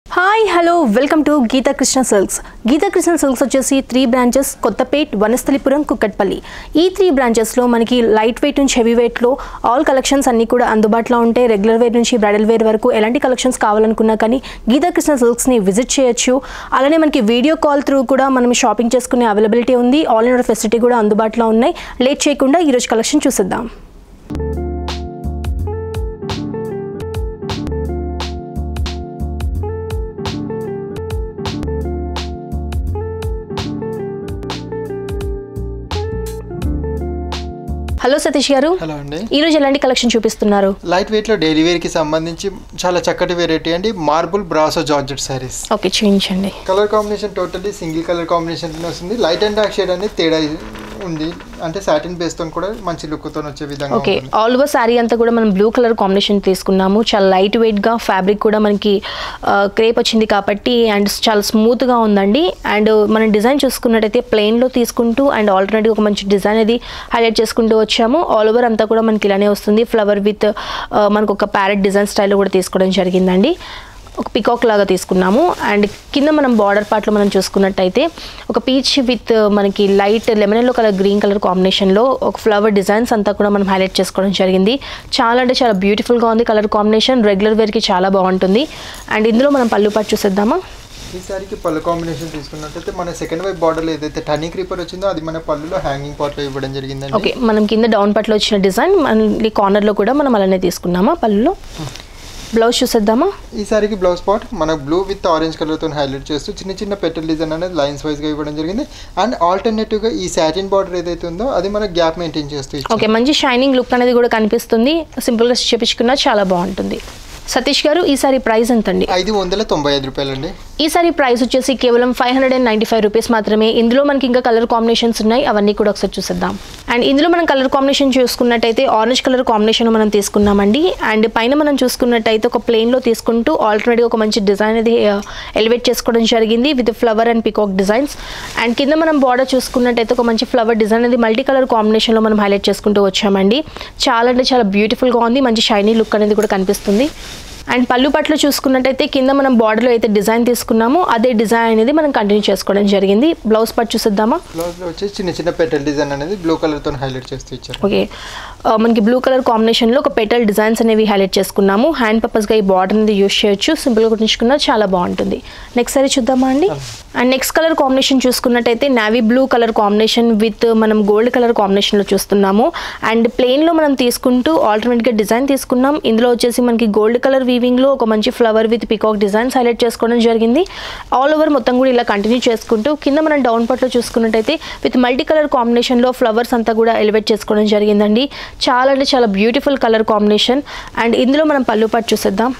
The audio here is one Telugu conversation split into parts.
Hi hello welcome to Geetha Krishna Silks Geetha Krishna Silks వచ్చేసి త్రీ బ్రాంచెస్ కొత్తపేట్ వనస్థలిపురం కుక్కట్పల్లి ఈ త్రీ బ్రాంచెస్లో మనకి లైట్ వెయిట్ నుంచి హెవీ వెయిట్లో ఆల్ కలెక్షన్స్ అన్నీ కూడా అందుబాటులో ఉంటాయి రెగ్యులర్ వేర్ నుంచి బ్రైడల్ వేర్ వరకు ఎలాంటి కలెక్షన్స్ కావాలనుకున్నా కానీ గీతా కృష్ణ సిల్క్స్ని విజిట్ చేయొచ్చు అలానే మనకి వీడియో కాల్ త్రూ కూడా మనం షాపింగ్ చేసుకునే అవైలబిలిటీ ఉంది ఆల్ ఇన్ ఫెసిలిటీ కూడా అందుబాటులో ఉన్నాయి లేట్ చేయకుండా ఈరోజు కలెక్షన్ చూసేద్దాం హలో సతీష్ గారు హలో అండి ఈరోజు ఎలాంటి కలెక్షన్ చూపిస్తున్నారు లైట్ వెయిట్ లో డైలీ వేర్ కి సంబంధించి చాలా చక్కటి వెరైటీ అండి marble brasso georgette saris okay చూపించండి colour combination totally single colour combination వస్తుంది లైట్ అండ్ డార్క్ షేడ్ అనేది తేడా ఉంది అంటే సాటిన్ బేస్ తో కూడా మంచి లుక్ తో వచ్చే విధంగా ఓకే ఉంటుంది ఆల్ ఓవర్ శారీ అంతా కూడా మనం బ్లూ కలర్ కాంబినేషన్ తీసుకున్నాము చాలా లైట్ వెయిట్గా ఫ్యాబ్రిక్ కూడా మనకి క్రేప్ వచ్చింది కాబట్టి అండ్ చాలా స్మూత్గా ఉందండి అండ్ మనం డిజైన్ చూసుకున్నట్టయితే ప్లెయిన్లో తీసుకుంటూ అండ్ ఆల్టర్నేటివ్ ఒక మంచి డిజైన్ అది హైలైట్ చేసుకుంటూ వచ్చాము ఆల్ ఓవర్ అంతా కూడా మనకి ఇలానే వస్తుంది ఫ్లవర్ విత్ మనకు ఒక ప్యారెట్ డిజైన్ స్టైల్లో కూడా తీసుకోవడం జరిగిందండి ఒక పికాక్ లాగా తీసుకున్నాము అండ్ కింద మనం బార్డర్ పార్ట్లో మనం చూసుకున్నట్టయితే ఒక పీచ్ విత్ మనకి light lemon yellow colour green colour కాంబినేషన్లో ఒక ఫ్లవర్ డిజైన్స్ అంతా కూడా మనం హైలైట్ చేసుకోవడం జరిగింది చాలా అంటే చాలా బ్యూటిఫుల్గా ఉంది కలర్ కాంబినేషన్ రెగ్యులర్ వేర్కి చాలా బాగుంటుంది అండ్ ఇందులో మనం పళ్ళు పాటు చూసేద్దామా ఈ సారీకి పళ్ళు కాంబినేషన్ తీసుకున్నట్టయితే మన సెకండ్ వైపు బార్డర్ లో ఏదైతే టర్నింగ్ క్రీపర్ వచ్చిందో అది మన పళ్ళులో హ్యాంగింగ్ పార్ట్ లో ఇవ్వడం జరిగిందండి ఓకే మనం కింద డౌన్ పట్లో వచ్చిన డిజైన్ మళ్ళీ కార్నర్లో కూడా మనం అలానే తీసుకున్నామా పళ్ళులో బ్లౌజ్ చూసేద్దామా ఈ సారీకి బ్లౌజ్ పార్ట్ మన బ్లూ విత్ ఆరెంజ్ కలర్ తో హైలైట్ చేస్తూ చిన్న చిన్న పెటల్ డిజైన్ అనేది లైన్స్ వైజ్ గా ఇవ్వడం జరిగింది అండ్ ఆల్టర్నేటివ్ గా ఈ సాటిన్ బార్డర్ ఏదైతే ఉందో అది మన గ్యాప్ మెయింటైన్ చేస్తూ ఇచ్చాం. ఓకే మంచి షైనింగ్ లుక్ అనేది కూడా కనిపిస్తుంది సింపుల్గా చేపించుకున్నా చాలా బాగుంటుంది సతీష్ గారు ఈసారి ప్రైస్ ఎంతండి ఐదు వందల తొంభై ఐదు రూపాయలండి ఈసారి ప్రైస్ వచ్చేసి కేవలం five hundred and ninety five rupees మాత్రమే ఇందులో మనకి ఇంకా కలర్ కాంబినేషన్స్ ఉన్నాయి అవన్నీ కూడా ఒకసారి చూసేద్దాం అండ్ ఇందులో మనం కలర్ కాంబినేషన్ చూసుకున్నట్టయితే ఆరెంజ్ కలర్ కాంబినేషన్ మనం తీసుకున్నామండి అండ్ పైన మనం చూసుకున్నట్టయితే ఒక ప్లెయిన్లో తీసుకుంటూ ఆల్రెడీ ఒక మంచి డిజైన్ అది ఎలివేట్ చేసుకోవడం జరిగింది with flower and peacock designs and కింద మనం బార్డర్ చూసుకున్నట్టయితే ఒక మంచి ఫ్లవర్ డిజైన్ అనేది మల్టీ కలర్ కాంబినేషన్లో మనం హైలైట్ చేసుకుంటూ వచ్చామండి చాలా అంటే చాలా బ్యూటిఫుల్గా ఉంది మంచి షైనీ లుక్ అనేది కూడా కనిపిస్తుంది అండ్ పళ్ళు పట్లు చూసుకున్నట్టయితే కింద మనం బార్డర్లో అయితే డిజైన్ తీసుకున్నామో అదే డిజైన్ అనేది మనం కంటిన్యూ చేసుకోవడం జరిగింది బ్లౌజ్ పట్టు చూసేద్దామా బ్లౌజ్ లో వచ్చేసి చిన్న చిన్న పెటల్ డిజైన్ అనేది బ్లూ కలర్ తో హైలైట్ చేస్తూ ఇచ్చారు ఓకే ఆ, మనకి బ్లూ కలర్ కాంబినేషన్లో ఒక పెటల్ డిజైన్స్ అనేవి హైలైట్ చేసుకున్నాము హ్యాండ్ పర్పస్గా ఈ బార్డర్ అనేది యూస్ చేయొచ్చు సింపుల్గా కుట్టించుకున్నా చాలా బాగుంటుంది నెక్స్ట్ సారీ చూద్దామా అండి అండ్ నెక్స్ట్ కలర్ కాంబినేషన్ చూసుకున్నట్టయితే navy blue colour combination with మనం గోల్డ్ కలర్ కాంబినేషన్లో చూస్తున్నాము అండ్ ప్లెయిన్లో మనం తీసుకుంటూ ఆల్టర్నేట్గా డిజైన్ తీసుకున్నాం ఇందులో వచ్చేసి మనకి గోల్డ్ కలర్ వీవింగ్లో ఒక మంచి flower with peacock designs highlight చేసుకోవడం జరిగింది ఆల్ ఓవర్ మొత్తం కూడా ఇలా కంటిన్యూ చేసుకుంటూ కింద మనం డౌన్ పట్లో చూసుకున్నట్టయితే విత్ మల్టీ కలర్ కాంబినేషన్లో ఫ్లవర్స్ అంతా కూడా ఎలివేట్ చేసుకోవడం జరిగిందండి చాలా అంటే చాలా బ్యూటిఫుల్ కలర్ కాంబినేషన్ అండ్ ఇందులో మనం పళ్ళు పట్టు చూసేద్దాం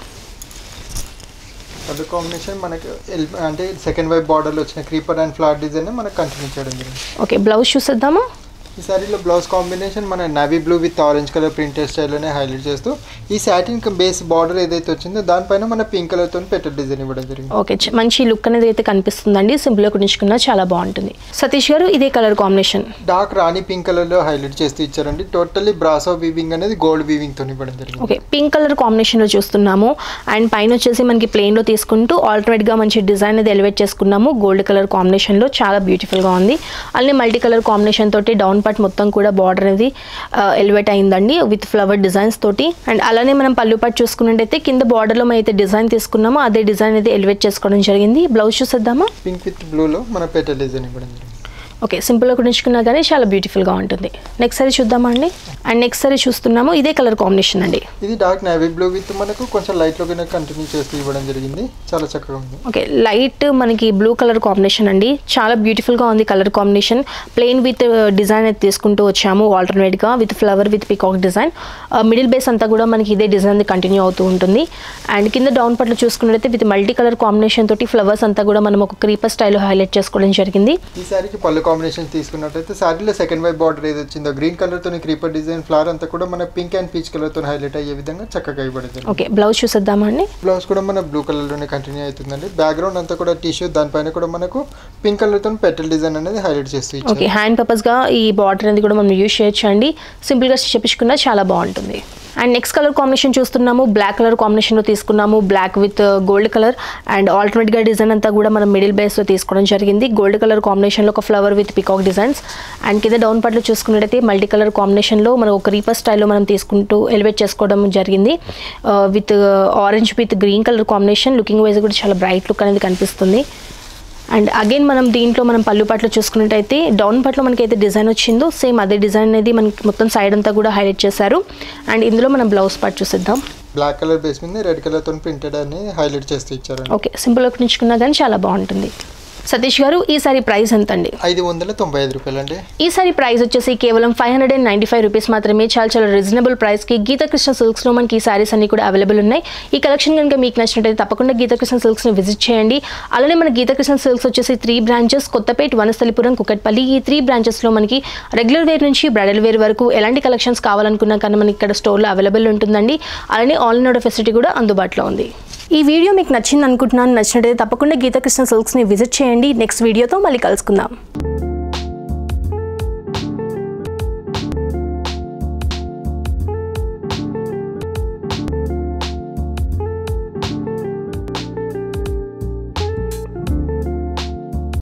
కలర్ కాంబినేషన్ మనకి ఎల్- అంటే సెకండ్ వైపు బార్డర్ లో వచ్చిన క్రీపర్ అండ్ ఫ్లవర్ డిజైన్ మనకు కంటిన్యూ చేయడం జరిగింది ఓకే బ్లౌజ్ చూసేద్దామా ఈ సారీలో బ్లౌజ్ కాంబినేషన్ మన navy blue with orange colour printed స్టైల్లోనే హైలైట్ చేస్తూ ఈ సాటిన్ బేస్ బార్డర్ ఏదైతే వచ్చిందో దానిపైన మన పింక్ కలర్ తో పెటల్ డిజైన్ ఇవ్వడం జరిగింది ఓకే చ- మంచి లుక్ అనేది అయితే కనిపిస్తుందండి సింపుల్గా కుట్టించుకున్నా చాలా బాగుంటుంది సతీష్ గారు ఇదే colour combination dark rani pink colour లో హైలైట్ చేస్తూ ఇచ్చారండి టోటల్లీ బ్రాసో వీవింగ్ అనేది గోల్డ్ వీవింగ్ తో ఇవ్వడం జరిగింది ఓకే పింక్ కలర్ కాంబినేషన్లో చూస్తున్నాము అండ్ పైన వచ్చేసి మనకి ప్లెయిన్లో తీసుకుంటూ ఆల్టర్నేట్గా మంచి డిజైన్ అనేది ఎలివేట్ చేసుకున్నాము గోల్డ్ కలర్ కాంబినేషన్లో చాలా బ్యూటిఫుల్గా ఉంది అలానే మల్టీ కలర్ కాంబినేషన్ తోటి డౌన్ పార్ట్ మొత్తం కూడా బార్డర్ అనేది ఎలివేట్ అయిందండి విత్ ఫ్లవర్ డిజైన్స్ తోటి అండ్ అలానే మనం పళ్ళు పాటు చూసుకున్నట్టయితే కింద బార్డర్లో మనం అయితే డిజైన్ తీసుకున్నామో అదే డిజైన్ అనేది ఎలివేట్ చేసుకోవడం జరిగింది బ్లౌజ్ చూసేద్దామా పింక్ విత్ బ్లూలో మన పెటల్ డిజైన్ ఇవ్వడం జరిగింది ఓకే సింపుల్గా కుట్టించుకున్నా కానీ చాలా బ్యూటిఫుల్గా ఉంటుంది నెక్స్ట్ సారీ చూద్దామా అండి అండ్ నెక్స్ట్ సారీ చూస్తున్నాము ఇదే కలర్ కాంబినేషన్ అండి ఇది డార్క్ నేవీ బ్లూ విత్ మనకు కొంచెం లైట్ లో కంటిన్యూ చేస్తూ ఇవ్వడం జరిగింది చాలా చక్కగా ఉంది ఓకే లైట్ మనకి బ్లూ కలర్ కాంబినేషన్ అండి చాలా బ్యూటిఫుల్గా ఉంది colour combination plain with design అయితే తీసుకుంటూ వచ్చాము ఆల్టర్నేట్గా with flower with peacock design middle base అంతా కూడా మనకి ఇదే డిజైన్ కంటిన్యూ అవుతూ ఉంటుంది అండ్ కింద డౌన్ పట్ల చూసుకున్నట్లయితే విత్ మల్టీ కలర్ కాంబినేషన్ తోటి ఫ్లవర్స్ అంతా కూడా మనం ఒక క్రీపర్ స్టైల్లో హైలైట్ చేసుకోవడం జరిగింది ఈ సారీకి పళ్ళు కాంబినేషన్ తీసుకున్నట్టయితే సారీలో సెకండ్ వైపు బార్డర్ ఏది వచ్చిందో గ్రీన్ కలర్ తోని క్రీపర్ డిజైన్ ఫ్లవర్ అంతా కూడా మన పింక్ అండ్ పీచ్ కలర్ తో హైలైట్ అయ్యే విధంగా చక్కగా ఇవ్వడం జరిగింది ఓకే బ్లౌజ్ చూసేద్దామా అండి బ్లౌజ్ కూడా మన బ్లూ కలర్ లోనే కంటిన్యూ అవుతుందండి బ్యాక్గ్రౌండ్ అంతా కూడా టిష్యూ దానిపైన కూడా మనకు పింక్ కలర్ తో పెటల్ డిజైన్ అనేది హైలైట్ చేస్తూ ఓకే ఇచ్చారు హ్యాండ్ పర్పస్గా ఈ బార్డర్ అనేది కూడా మనం యూజ్ చేయొచ్చు అండి సింపుల్గా చెప్పించుకున్నా చాలా బాగుంటుంది అండ్ నెక్స్ట్ కలర్ కాంబినేషన్ చూస్తున్నాము బ్లాక్ కలర్ కాంబినేషన్లో తీసుకున్నాము black with gold colour and ఆల్టర్నేట్గా డిజైన్ అంతా కూడా మనం మిడిల్ బేస్లో తీసుకోవడం జరిగింది గోల్డ్ కలర్ కాంబినేషన్లో ఒక flower with peacock designs and కింద డౌన్ పార్ట్లో చూసుకున్నట్టయితే మల్టీ కలర్ కాంబినేషన్లో మనం ఒక రీపర్ స్టైల్లో మనం తీసుకుంటూ ఎలివేట్ చేసుకోవడం జరిగింది with orange with green colour combination looking wise కూడా చాలా బ్రైట్ లుక్ అనేది కనిపిస్తుంది అండ్ అగైన్ మనం దీంట్లో మనం పళ్ళు పాటలో చూసుకున్నట్టయితే డౌన్ పాటలో మనకి అయితే డిజైన్ వచ్చిందో సేమ్ అదే డిజైన్ అనేది మనకి మొత్తం సైడ్ అంతా కూడా హైలైట్ చేశారు అండ్ ఇందులో మనం బ్లౌజ్ పార్ట్ చూసిద్దాం బ్లాక్ కలర్ బేస్ మీద రెడ్ కలర్తో ప్రింటెడ్ అని హైలైట్ చేస్తూ ఇచ్చారండి ఓకే సింపుల్ లుక్ నుంచుకున్నా కానీ చాలా బాగుంటుంది సతీష్ గారు ఈ సారీ ప్రైస్ ఎంత అండి ఐదు వందల తొంభై ఐదు రూపాయలు అండి ఈ సారీ ప్రైస్ వచ్చేసి కేవలం five hundred and ninety five rupees మాత్రమే చాలా చాలా రీజనబుల్ ప్రైస్కి గీతాకృష్ణ సిల్క్స్లో మనకి ఈ సారీస్ అన్ని కూడా అవైలబుల్ ఉన్నాయి ఈ కలెక్షన్ కనుక మీకు నచ్చినట్టయితే తప్పకుండా గీతాకృష్ణ సిల్క్స్ని విజిట్ చేయండి అలానే మన గీతాకృష్ణ సిల్క్స్ వచ్చేసి త్రీ బ్రాంచెస్ కొత్తపేట వనస్థలిపురం కుకట్పల్లి ఈ త్రీ బ్రాంచెస్లో మనకి రెగ్యులర్ వేర్ నుంచి బ్రైడల్ వేర్ వరకు ఎలాంటి కలెక్షన్స్ కావాలనుకున్నా కానీ మనకి ఇక్కడ స్టోర్లో అవైలబుల్ ఉంటుందండి అలానే ఆల్ ఇన్ ఆర్డర్ ఫెసిలిటీ కూడా అందుబాటులో ఉంది ఈ వీడియో మీకు నచ్చింది అనుకుంటున్నాను నచ్చినట్టయితే తప్పకుండా గీతాకృష్ణ సిల్క్స్ని విజిట్ చేయండి నెక్స్ట్ వీడియోతో మళ్ళీ కలుసుకుందాం